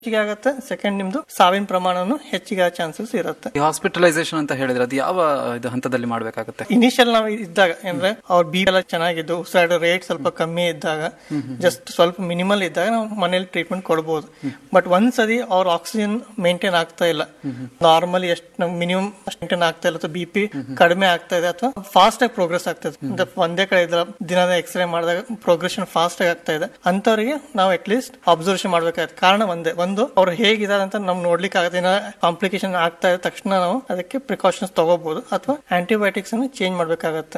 ಹೆಚ್ಚಿಗೆ ಆಗುತ್ತೆ ಸೆಕೆಂಡ್ ನಿಮ್ದು ಸಾವಿನ ಪ್ರಮಾಣನು ಹೆಚ್ಚಿಗೆ ಆಗೋ ಚಾನ್ಸಸ್ ಇರುತ್ತೆ ಈ ಹಾಸ್ಪಿಟಲೈಸೇಷನ್ ಅಂತ ಹೇಳಿದ್ರೆ ಅದು ಯಾವ ಇದು ಹಂತದಲ್ಲಿ ಮಾಡ್ಬೇಕಾಗುತ್ತೆ ಇನಿಷಿಯಲ್ ನಾವು ಇದ್ದಾಗ ಅಂದ್ರೆ ಅವ್ರ ಬಿ ಎಲ್ಲ ಚೆನ್ನಾಗಿದ್ದು ಉಸಿರಾಡೋ ರೇಟ್ ಸ್ವಲ್ಪ ಕಮ್ಮಿ ಇದ್ದಾಗ ಜಸ್ಟ್ ಸ್ವಲ್ಪ ಮಿನಿಮಲ್ ಇದ್ದಾಗ ನಾವು ಮನೇಲಿ ಟ್ರೀಟ್ಮೆಂಟ್ ಕೊಡ್ಬೋದು ಬಟ್ ಒಂದ್ಸತಿ ಅವ್ರ ಆಕ್ಸಿಜನ್ ಮೇಂಟೈನ್ ಆಗ್ತಾ ಇಲ್ಲ ನಾರ್ಮಲಿ ಎಷ್ಟು ಮಿನಿಮಮ್ ಅಷ್ಟು ಮೇಂಟೈನ್ ಆಗ್ತಾ ಇಲ್ಲ ಅಥವಾ ಬಿ ಪಿ ಕಡಿಮೆ ಆಗ್ತಾ ಇದೆ ಅಥವಾ ಫಾಸ್ಟ್ ಆಗಿ ಪ್ರೋಗ್ರೆಸ್ ಆಗ್ತದೆ ಅಂದ್ರೆ ಒಂದೇ ಕಡೆ ಇದ್ರ ದಿನದ ಎಕ್ಸ್ರೇ ಮಾಡಿದಾಗ ಪ್ರೋಗ್ರೆಷನ್ ಫಾಸ್ಟ್ ಆಗಿ ಆಗ್ತಾ ಇದೆ ಅಂತವರಿಗೆ ನಾವು ಅಟ್ ಲೀಸ್ಟ್ ಅಬ್ಸರ್ವೇಷನ್ ಮಾಡ್ಬೇಕಾಗುತ್ತೆ ಕಾರಣ ಒಂದೇ ಒಂದು ಅವ್ರು ಹೇಗಿದ್ದಾರೆ ಅಂತ ನಮ್ಗೆ ನೋಡ್ಲಿಕ್ಕೆ ಆಗತ್ತೆ ಏನೋ ಕಾಂಪ್ಲಿಕೇಶನ್ ಆಗ್ತಾ ಇದೆ ತಕ್ಷಣ ನಾವು ಅದಕ್ಕೆ ಪ್ರಿಕಾಷನ್ಸ್ ತಗೋಬಹುದು ಅಥವಾ ಆಂಟಿಬಯೋಟಿಕ್ಸ್ ಅನ್ನು ಚೇಂಜ್ ಮಾಡ್ಬೇಕಾಗತ್ತೆ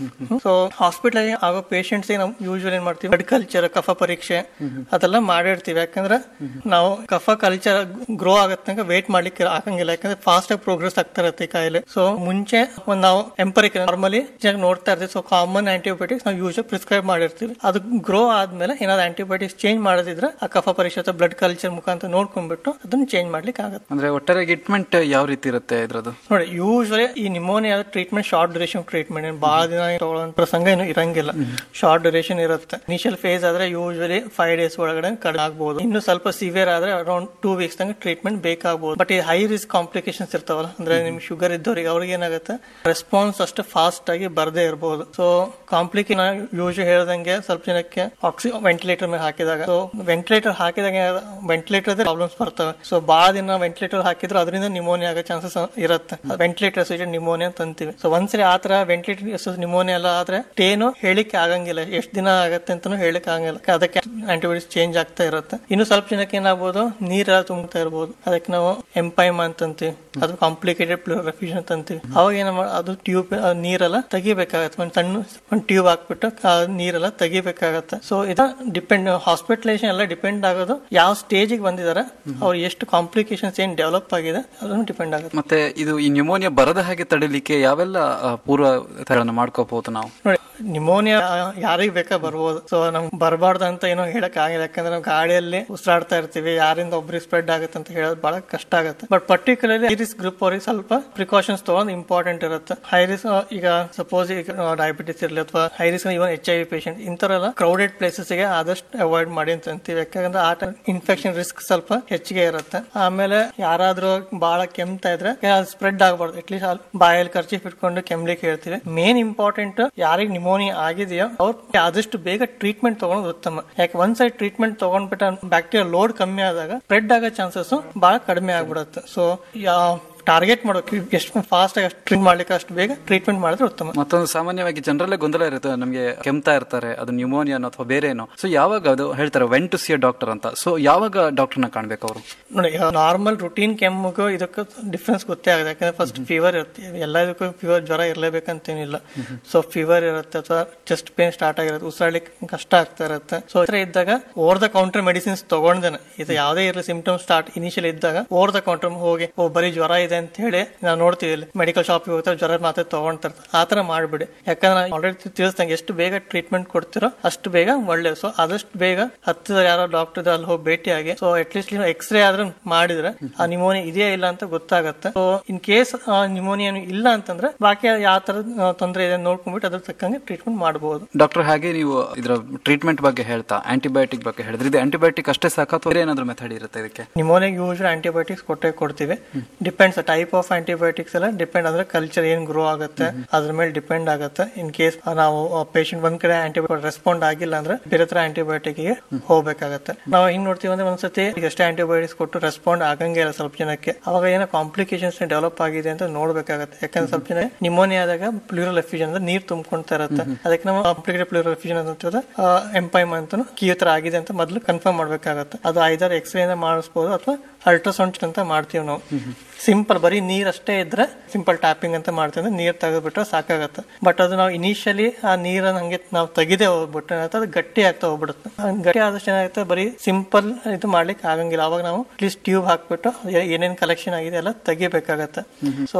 ಸೊ ಹಾಸ್ಪಿಟಲ್ ಆಗೋ ಪೇಷಂಟ್ಸ್ ನಾವು ಯೂಶುವಲ್ ಏನ್ ಮಾಡ್ತೀವಿ ಬ್ಲಡ್ ಕಲ್ಚರ್ ಕಫ ಪರೀಕ್ಷೆ ಅದೆಲ್ಲ ಮಾಡಿರ್ತೀವಿ ಯಾಕಂದ್ರೆ ನಾವು ಕಫ ಕಲ್ಚರ್ ಗ್ರೋ ಆಗತ್ತಂಗ ವೇಟ್ ಮಾಡ್ಲಿಕ್ಕೆ ಆಗಂಗಿಲ್ಲ ಯಾಕಂದ್ರೆ ಫಾಸ್ಟ್ ಆಗಿ ಪ್ರೋಗ್ರೆಸ್ ಆಗ್ತಾ ಇರುತ್ತೆ ಈ ಕಾಯಿಲೆ ಸೊ ಮುಂಚೆ ಒಂದ್ ನಾವು ಎಂಪರಿಕ್ ನಾರ್ಮಲಿ ನೋಡ್ತಾ ಇರ್ತೀವಿ ಸೊ ಕಾಮನ್ ಆಂಟಿಬಯೋಟಿಕ್ಸ್ ನಾವು ಯೂಶಲ್ ಪ್ರಿಸ್ಕ್ರೈಬ್ ಮಾಡಿರ್ತೀವಿ ಅದು ಗ್ರೋ ಆದ್ಮೇಲೆ ಏನಾದ್ರು ಆಂಟಿಬಯೋಟಿಕ್ಸ್ ಚೇಂಜ್ ಮಾಡೋದಿದ್ರೆ ಆ ಕಫ ಪರೀಕ್ಷೆ ಅಥವಾ ಬ್ಲಡ್ ಕಲ್ಚರ್ ಮುಖಾಂತರ ನೋಡ್ಕೊಂಡ್ಬಿಟ್ಟು ಅದನ್ನ ಚೇಂಜ್ ಮಾಡ್ಲಿಕ್ಕೆ ಆಗುತ್ತೆ ಅಂದ್ರೆ ಒಟ್ಟಾರೆ ಟ್ರೀಟ್ಮೆಂಟ್ ಯಾವ ರೀತಿ ಇರುತ್ತೆ ಇದ್ರದ್ದು ನೋಡಿ ಯೂಶಲಿ ಈ pneumonia treatment short duration treatment ಏನು ಬಹಳ ದಿನ ತಗೊಳ್ಳೋ ಪ್ರಸಂಗ ಏನು ಇರಂಗಿಲ್ಲ ಶಾರ್ಟ್ ಡ್ಯೂರೇಷನ್ ಇರುತ್ತೆ ಇನಿಷಿಯಲ್ ಫೇಸ್ ಆದ್ರೆ ಯೂಶಲಿ ಫೈವ್ ಡೇಸ್ ಒಳಗಡೆ ಕಡಿಮೆ ಆಗ್ಬಹುದು ಇನ್ನು ಸ್ವಲ್ಪ ಸಿವಿಯರ್ ಆದ್ರೆ ಅರೌಂಡ್ ಟೂ ವೀಕ್ಸ್ ತನಕ ಟ್ರೀಟ್ಮೆಂಟ್ ಬೇಕಾಗಬಹುದು ಬಟ್ ಈ ಹೈ ರಿಸ್ಕ್ ಕಾಂಪ್ಲಿಕೇಶನ್ಸ್ ಇರ್ತಾವಲ್ಲ ಅಂದ್ರೆ ನಿಮ್ ಶುಗರ್ ಇದ್ದವ್ರಿಗೆ ಅವ್ರಿಗೆ ಏನಾಗುತ್ತೆ ರೆಸ್ಪಾನ್ಸ್ ಅಷ್ಟು ಫಾಸ್ಟ್ ಆಗಿ ಬರದೇ ಇರಬಹುದು ಸೊ ಕಾಂಪ್ಲಿಕೇಶನ್ ಯೂಶಲಿ ಹೇಳ್ದಂಗೆ ಸ್ವಲ್ಪ ಜನಕ್ಕೆ ಆಕ್ಸಿ ವೆಂಟಿಲೇಟರ್ ಮೇಲೆ ಹಾಕಿದಾಗ ಸೊ ವೆಂಟಿಲೇಟರ್ ಹಾಕಿದಾಗ ವೆಂಟಿಲೇಟರ್ ಪ್ರಾಬ್ಲಮ್ಸ್ ಬರ್ತವೆ ಸೊ ಬಹಳ ದಿನ ವೆಂಟಿಲೇಟರ್ ಹಾಕಿದ್ರೆ ಅದರಿಂದ ನಿಮೋನಿಯಾ ಆಗೋ ಚಾನ್ಸಸ್ ಇರುತ್ತೆ ವೆಂಟಿಲೇಟರ್ ಅಸೋಸಿಯೇಟೆಡ್ ನಿಮೋನಿಯಾ ಅಂತ ಅಂತೀವಿ ಸೊ ಒಂದ್ಸರಿ ಆ ತರ ವೆಂಟಿಲೇಟರ್ ನಿಮೋನಿಯಾ ಎಲ್ಲ ಆದ್ರೆ ಏನು ಹೇಳಿಕ್ಕೆ ಆಗಂಗಿಲ್ಲ ಎಷ್ಟು ದಿನ ಆಗತ್ತೆ ಅಂತಾನು ಹೇಳಿಕ್ ಆಗಂಗಿಲ್ಲ ಅದಕ್ಕೆ ಆಂಟಿಬಯೋಟಿಕ್ಸ್ ಚೇಂಜ್ ಆಗ್ತಾ ಇರುತ್ತೆ ಇನ್ನು ಸ್ವಲ್ಪ ಜನಕ್ಕೆ ಏನಾಗ್ಬೋದು ನೀರೆಲ್ಲ ತುಂಬತಾ ಇರ್ಬೋದು ಅದಕ್ಕೆ ನಾವು ಎಂಪೈಮ್ ಅಂತಂತೀವಿ ಅದು ಕಾಂಪ್ಲಿಕೇಟೆಡ್ ಪ್ಲೂರಫ್ಯೂಷನ್ ಅಂತ ಅಂತೀವಿ ಅವಾಗ ಏನ ಅದು ಟ್ಯೂಬ್ ನೀರೆಲ್ಲ ತೆಗಿಬೇಕಾಗತ್ತೆ ಒಂದು ಸಣ್ಣ ಒಂದು ಟ್ಯೂಬ್ ಹಾಕ್ಬಿಟ್ಟು ಆ ನೀರೆಲ್ಲ ತೆಗಿಬೇಕಾಗತ್ತೆ ಸೊ ಇದು ಡಿಪೆಂಡ್ ಹಾಸ್ಪಿಟಲೈಸೇಷನ್ ಎಲ್ಲ ಡಿಪೆಂಡ್ ಆಗೋದು ಯಾವ ಸ್ಟೇಜಿಗೆ ಬಂದಿದ್ದಾರೆ ಅವ್ರು ಎಷ್ಟು ಕಾಂಪ್ಲಿಕೇಶನ್ಸ್ ಏನ್ ಡೆವಲಪ್ ಆಗಿದೆ ಅದನ್ನು ಡಿಪೆಂಡ್ ಆಗುತ್ತೆ ಮತ್ತೆ ಇದು ಈ ನ್ಯೂಮೋನಿಯಾ ಬರದ ಹಾಗೆ ತಡಿಲಿಕ್ಕೆ ಯಾವೆಲ್ಲ ಆ, ಪೂರ್ವ ತರಗಳನ್ನ ಮಾಡ್ಕೋಬಹುದು ನಾವು ನೋಡಿ ನಿಮೋನಿಯಾ ಯಾರಿಗ್ ಬೇಕಾ ಬರ್ಬೋದು ಸೊ ನಮ್ಗೆ ಬರಬಾರ್ದು ಅಂತ ಏನೋ ಹೇಳಕ್ ಆಗಿಲ್ಲ ಯಾಕಂದ್ರೆ ನಾವು ಗಾಡಿಯಲ್ಲಿ ಉಸಿರಾಡ್ತಾ ಇರ್ತೀವಿ ಯಾರಿಂದ ಒಬ್ರಿಗೆ ಸ್ಪ್ರೆಡ್ ಆಗುತ್ತೆ ಅಂತ ಹೇಳೋದು ಬಹಳ ಕಷ್ಟ ಆಗುತ್ತೆ but particularly high risk group ಅವ್ರಿಗೆ ಸ್ವಲ್ಪ ಪ್ರಿಕಾಷನ್ಸ್ ತಗೊಂಡು ಇಂಪಾರ್ಟೆಂಟ್ ಇರುತ್ತೆ ಹೈ ರಿಸ್ಕ್ ಈಗ ಸಪೋಸ್ ಈಗ ಡಯಾಬಿಟಿಸ್ ಇರಲಿ ಅಥವಾ high risk even H I V patient ಇಂಥವರೆಲ್ಲ ಕ್ರೌಡೆಡ್ ಪ್ಲೇಸಸ್ ಗೆ ಆದಷ್ಟು ಅವಾಯ್ಡ್ ಮಾಡಿ ಅಂತ ಅಂತೀವಿ ಯಾಕಂದ್ರೆ ಆ ಇನ್ಫೆಕ್ಷನ್ ರಿಸ್ಕ್ ಸ್ವಲ್ಪ ಹೆಚ್ಚಿಗೆ ಇರುತ್ತೆ ಆಮೇಲೆ ಯಾರಾದ್ರೂ ಬಹಳ ಕೆಮ್ತಾ ಇದ್ರೆ ಸ್ಪ್ರೆಡ್ ಆಗಬಾರ್ದು ಅಟ್ಲೀಸ್ಟ್ ಬಾಯಲ್ಲಿ ಖರ್ಚಿ ಇಟ್ಕೊಂಡು ಕೆಮ್ಲಿಕ್ಕೆ ಹೇಳ್ತೀವಿ ಮೇನ್ ಇಂಪಾರ್ಟೆಂಟ್ ಯಾರಿಗೆ ನಿಮೋನಿಯಾ ಆಗಿದೆಯೋ ಅವ್ರು ಆದಷ್ಟು ಬೇಗ ಟ್ರೀಟ್ಮೆಂಟ್ ತಗೊಳೋದು ಉತ್ತಮ ಯಾಕೆ ಒಂದ್ ಸೈಡ್ ಟ್ರೀಟ್ಮೆಂಟ್ ತಗೊಂಡ್ಬಿಟ್ಟ ಬ್ಯಾಕ್ಟೀರಿಯಾ ಲೋಡ್ ಕಮ್ಮಿ ಆದಾಗ ಸ್ಪ್ರೆಡ್ ಆಗೋ ಚಾನ್ಸಸ್ ಬಹಳ ಕಡಿಮೆ ಆಗ್ಬಿಡುತ್ತೆ ಸೊ ಟಾರ್ಗೆಟ್ ಮಾಡೋಕೆ ಎಷ್ಟು ಫಾಸ್ಟ್ ಆಗಿ ಅಷ್ಟು ಟ್ರೀಟ್ ಮಾಡ್ಲಿಕ್ಕೆ ಅಷ್ಟು ಬೇಗ ಟ್ರೀಟ್ಮೆಂಟ್ ಮಾಡಿದ್ರೆ ಉತ್ತಮ ಮತ್ತೊಂದು ಸಾಮಾನ್ಯವಾಗಿ ಜನರಲ್ಲೇ ಗೊಂದಲ ಇರುತ್ತೆ ನಮಗೆ ಕೆಮ್ತಾ ಇರ್ತಾರೆ ಅದು ನ್ಯೂಮೋನಿಯಾ ಅಥವಾ ಬೇರೆ ಏನೋ ಸೊ ಯಾವಾಗ ಅದು ಹೇಳ್ತಾರೆ ವೆನ್ ಟು ಸಿ ಡಾಕ್ಟರ್ ಅಂತ ಸೊ ಯಾವಾಗ ಡಾಕ್ಟರ್ನ ಕಾಣ್ಬೇಕು ಅವರು ನೋಡಿ ನಾರ್ಮಲ್ ರುಟೀನ್ ಕೆಮ್ಮಿಗೂ ಇದಕ್ಕೆ ಡಿಫ್ರೆನ್ಸ್ ಗೊತ್ತೇ ಆಗುತ್ತೆ ಯಾಕಂದ್ರೆ ಫಸ್ಟ್ ಫೀವರ್ ಇರುತ್ತೆ ಎಲ್ಲದಕ್ಕೂ ಫೀವರ್ ಜ್ವರ ಇರಲೇಬೇಕಂತೇನಿಲ್ಲ ಸೊ ಫೀವರ್ ಇರುತ್ತೆ ಅಥವಾ ಚೆಸ್ಟ್ ಪೇನ್ ಸ್ಟಾರ್ಟ್ ಆಗಿರುತ್ತೆ ಉಸಿರಾಡ್ಲಿಕ್ಕೆ ಕಷ್ಟ ಆಗ್ತಾ ಇರುತ್ತೆ ಸೊ ಈ ತರ ಇದ್ದಾಗ ಓವರ್ ದ ಕೌಂಟರ್ ಮೆಡಿಸಿನ್ಸ್ ತಗೊಂಡೇನೆ ಇದು ಯಾವುದೇ ಇರಲಿ ಸಿಂಪ್ಟಮ್ ಸ್ಟಾರ್ಟ್ ಇನಿಷಿಯಲ್ ಇದ್ದಾಗ ಓವರ್ ದ ಕೌಂಟರ್ ಹೋಗಿ ಓ ಬರೀ ಜ್ವರ ಇದೆ ಅಂತ ಹೇಳಿ ನಾವು ನೋಡ್ತೀವಿ ಇಲ್ಲಿ ಮೆಡಿಕಲ್ ಶಾಪಿಗೆ ಹೋಗ್ತಾರೆ ಜ್ವರ ಮಾತ್ರ ತಗೊಂತಾರೆ ಆ ತರ ಮಾಡ್ಬಿಡಿ ಯಾಕಂದ್ರೆ ಆಲ್ರೆಡಿ ತಿಳಿಸ್ದಂಗೆ ಎಷ್ಟು ಬೇಗ ಟ್ರೀಟ್ಮೆಂಟ್ ಕೊಡ್ತಿರೋ ಅಷ್ಟು ಬೇಗ ಒಳ್ಳೆ ಸೊ ಆದಷ್ಟು ಬೇಗ ಹತ್ತಿರ ಯಾರೋ ಡಾಕ್ಟರ್ ಅಲ್ಲಿ ಹೋಗಿ ಭೇಟಿಯಾಗಿ ಸೊ ಅಟ್ಲೀಸ್ಟ್ ನೀವು ಎಕ್ಸ್ರೇ ಆದ್ರೂ ಮಾಡಿದ್ರೆ ಆ ನಿಮೋನಿಯಾ ಇದೆಯಾ ಇಲ್ಲ ಅಂತ ಗೊತ್ತಾಗತ್ತೆ ಸೊ ಇನ್ ಕೇಸ್ ನಿಮೋನಿಯಾ ಇಲ್ಲ ಅಂತಂದ್ರೆ ಬಾಕಿ ಯಾವ ತರ ತೊಂದರೆ ಇದೆ ನೋಡ್ಕೊಂಡ್ಬಿಟ್ಟು ಅದ್ರ ತಕ್ಕಂಗೆ ಟ್ರೀಟ್ಮೆಂಟ್ ಮಾಡಬಹುದು ಡಾಕ್ಟರ್ ಹಾಗೆ ನೀವು ಇದರ ಟ್ರೀಟ್ಮೆಂಟ್ ಬಗ್ಗೆ ಹೇಳ್ತಾ ಆಂಟಿಬಯೋಟಿಕ್ ಬಗ್ಗೆ ಹೇಳಿದ್ರೆ ಇದು ಆಂಟಿಬಯೋಟಿಕ್ ಅಷ್ಟೇ ಸಾಕ ಅಥವಾ ಬೇರೆ ಏನಾದ್ರು ಮೆಥಡ್ ಇರುತ್ತೆ ಇದಕ್ಕೆ ನಿಮೋನಿಯಾಗ ಯೂಶಲ್ ಆಂಟಿಬಯೋಟಿಕ್ಸ್ ಕೊಟ್ಟೆ ಕೊಡ್ತೀವಿ ಡಿಪೆಂಡ್ಸ್ ಟೈಪ್ ಆಫ್ ಆಂಟಿಬಯೋಟಿಕ್ಸ್ ಎಲ್ಲ ಡಿಪೆಂಡ್ ಅಂದ್ರೆ ಕಲ್ಚರ್ ಏನ್ ಗ್ರೋ ಆಗುತ್ತೆ ಅದ್ರ ಮೇಲೆ ಡಿಪೆಂಡ್ ಆಗುತ್ತೆ ಇನ್ ಕೇಸ್ ನಾವು ಪೇಷಂಟ್ ಒಂದ್ ಕಡೆ ಆಂಟಿಬಯೋಟಿಕ್ ರೆಸ್ಪಾಂಡ್ ಆಗಿಲ್ಲ ಅಂದ್ರೆ ಬೇರೆ ತರ ಆಂಟಿಬಯೋಟಿಕ್ ಗೆ ಹೋಗ್ಬೇಕಾಗತ್ತೆ ನಾವು ಹಿಂಗ್ ನೋಡ್ತೀವಿ ಅಂದ್ರೆ ಒಂದ್ಸತಿ ಎಷ್ಟೇ ಆಂಟಿಬಯೋಟಿಕ್ಸ್ ಕೊಟ್ಟು ರೆಸ್ಪಾಂಡ್ ಆಗಂಗೇ ಇಲ್ಲ ಸ್ವಲ್ಪ ಜನಕ್ಕೆ ಅವಾಗ ಏನೋ ಕಾಂಪ್ಲಿಕೇಶನ್ಸ್ ಡೆವಲಪ್ ಆಗಿದೆ ಅಂತ ನೋಡ್ಬೇಕಾಗತ್ತೆ ಯಾಕಂದ್ರೆ ಸ್ವಲ್ಪ ಜನ ನಿಮೋನಿಯಾ ಆದಾಗ ಪ್ಲೂರಲ್ ಎಫ್ಯೂಷನ್ ಅಂದ್ರೆ ನೀರ್ ತುಂಬಿಕೊಂತಾ ಇರುತ್ತೆ ಅದಕ್ಕೆ ನಾವು ಕಾಂಪ್ಲಿಕೇಟೆಡ್ ಪ್ಲೂರಲ್ ಎಫ್ಯೂಷನ್ ಅಂತ ಎಂಪೈಮ್ ಅಂತ ಕೀ ತರ ಆಗಿದೆ ಅಂತ ಮೊದಲು ಕನ್ಫರ್ಮ್ ಮಾಡ್ಬೇಕಾಗತ್ತೆ ಅದು ಐದಾರು ಎಕ್ಸ್ರೇ ಮಾಡಿಸ್ಬೋದು ಅಥವಾ ಅಲ್ಟ್ರಾಸೌಂಡ್ ಅಂತ ಮಾಡ್ತೀವಿ ನಾವು ಸಿಂಪಲ್ ಬರೀ ನೀರ್ ಅಷ್ಟೇ ಇದ್ರೆ ಸಿಂಪಲ್ ಟ್ಯಾಪಿಂಗ್ ಅಂತ ಮಾಡ್ತೀವಿ ಅಂದ್ರೆ ನೀರ್ ತೆಗೆದ್ಬಿಟ್ರೆ ಸಾಕಾಗತ್ತೆ ಬಟ್ ಅದು ನಾವು ಇನಿಷಿಯಲಿ ಆ ನೀರನ್ನ ಹಂಗೆ ನಾವು ತೆಗೆದೇ ಹೋಗ್ಬಿಟ್ರೆ ಏನಾಗುತ್ತೆ ಅದು ಗಟ್ಟಿ ಆಗ್ತಾ ಹೋಗ್ಬಿಡುತ್ತೆ ಆ ಗಟ್ಟಿ ಆದಷ್ಟು ಏನಾಗುತ್ತೆ ಬರೀ ಸಿಂಪಲ್ ಇದು ಮಾಡ್ಲಿಕ್ಕೆ ಆಗಂಗಿಲ್ಲ ಅವಾಗ ನಾವು ಅಟ್ಲೀಸ್ಟ್ ಟ್ಯೂಬ್ ಹಾಕ್ಬಿಟ್ಟು ಏನೇನ್ ಕಲೆಕ್ಷನ್ ಆಗಿದೆ ಎಲ್ಲ ತೆಗಿಬೇಕಾಗತ್ತೆ ಸೊ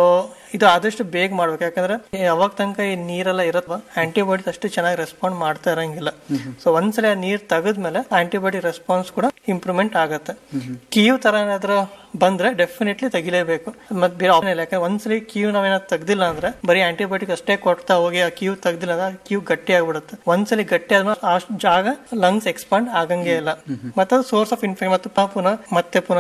ಇದು ಆದಷ್ಟು ಬೇಗ ಮಾಡ್ಬೇಕು ಯಾಕಂದ್ರೆ ಯಾವಾಗ ತನಕ ಈ ನೀರೆಲ್ಲ ಇರತ್ವ ಆಂಟಿಬಾಡೀಸ್ ಅಷ್ಟು ಚೆನ್ನಾಗಿ ರೆಸ್ಪಾಂಡ್ ಮಾಡ್ತಾ ಇರಂಗಿಲ್ಲ ಸೊ ಒಂದ್ಸಲ ಆ ನೀರ್ ತೆಗೆದ್ಮೇಲೆ ಆಂಟಿಬಾಡಿ ರೆಸ್ಪಾನ್ಸ್ ಕೂಡ ಇಂಪ್ರೂವ್ಮೆಂಟ್ ಆಗತ್ತೆ ಕೀವ್ ತರ ಏನಾದ್ರು ಬಂದ್ರೆ ಡೆಫಿನೆಟ್ಲಿ ತೆಗಿಲೇಬೇಕು ಮತ್ತೆ ಬೇರೆ ಆಪ್ಷನ್ ಇಲ್ಲ ಯಾಕಂದ್ರೆ ಒಂದ್ಸಲಿ ಕ್ಯೂ ನಾವೇನಾದ್ರು ತೆಗ್ದಿಲ್ಲ ಅಂದ್ರೆ ಬರೀ ಆಂಟಿಬಯೋಟಿಕ್ ಅಷ್ಟೇ ಕೊಡ್ತಾ ಹೋಗಿ ಆ ಕ್ಯೂ ತೆಗ್ದಿಲ್ಲ ಅಂದ್ರೆ ಕ್ಯೂ ಗಟ್ಟಿ ಆಗ್ಬಿಡುತ್ತೆ ಒಂದ್ಸಲಿ ಗಟ್ಟಿ ಆದ್ಮೇಲೆ ಆ ಜಾಗ ಲಂಗ್ಸ್ ಎಕ್ಸ್ಪಾಂಡ್ ಆಗಂಗೆ ಇಲ್ಲ ಮತ್ತೆ ಸೋರ್ಸ್ ಆಫ್ ಇನ್ಫೆಕ್ಷನ್ ಮತ್ತೆ ಪುನಃ ಮತ್ತೆ ಪುನಃ